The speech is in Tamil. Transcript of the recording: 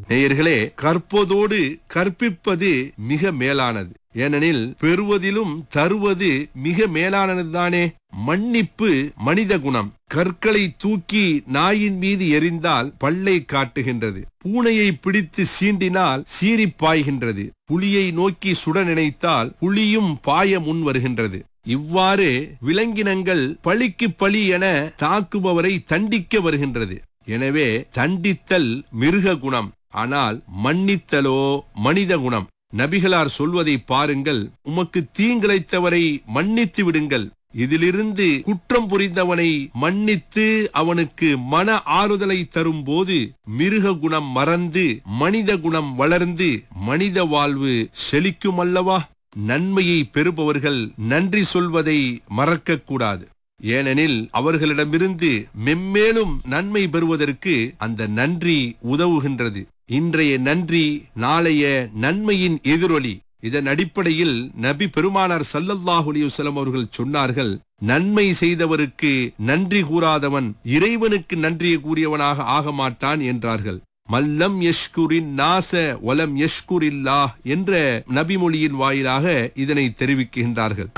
நேயர்களே கற்பதோடு கற்பிப்பது மிக மேலானது ஏனெனில் பெறுவதிலும் தருவது மிக மேலானதுதானே மன்னிப்பு மனித குணம் கற்களை தூக்கி நாயின் மீது எறிந்தால் பல்லை காட்டுகின்றது பூனையை பிடித்து சீண்டினால் சீறி பாய்கின்றது புலியை நோக்கி சுட நினைத்தால் புலியும் பாய முன் வருகின்றது இவ்வாறு விலங்கினங்கள் பழிக்கு பழி என தாக்குபவரை தண்டிக்க வருகின்றது எனவே தண்டித்தல் மிருக குணம் ஆனால் மன்னித்தலோ மனித குணம் நபிகளார் சொல்வதை பாருங்கள் உமக்கு தீங்கிழைத்தவரை மன்னித்து விடுங்கள் இதிலிருந்து குற்றம் புரிந்தவனை மன்னித்து அவனுக்கு மன ஆறுதலை தரும் போது மிருக குணம் மறந்து மனித குணம் வளர்ந்து மனித வாழ்வு செழிக்கும் அல்லவா நன்மையை பெறுபவர்கள் நன்றி சொல்வதை மறக்க கூடாது ஏனெனில் அவர்களிடமிருந்து மெம்மேலும் நன்மை பெறுவதற்கு அந்த நன்றி உதவுகின்றது இன்றைய நன்றி நாளைய நன்மையின் எதிரொலி இதன் அடிப்படையில் நபி பெருமானார் சல்லல்லாஹு அலைஹி வஸல்லம் அவர்கள் சொன்னார்கள் நன்மை செய்தவருக்கு நன்றி கூறாதவன் இறைவனுக்கு நன்றி கூறியவனாக ஆக மாட்டான் என்றார்கள் மல்லம் யஷ்குரின் நாச வலம் யஷ்குரில்லாஹ் என்ற நபிமொழியின் வாயிலாக இதனை தெரிவிக்கின்றார்கள்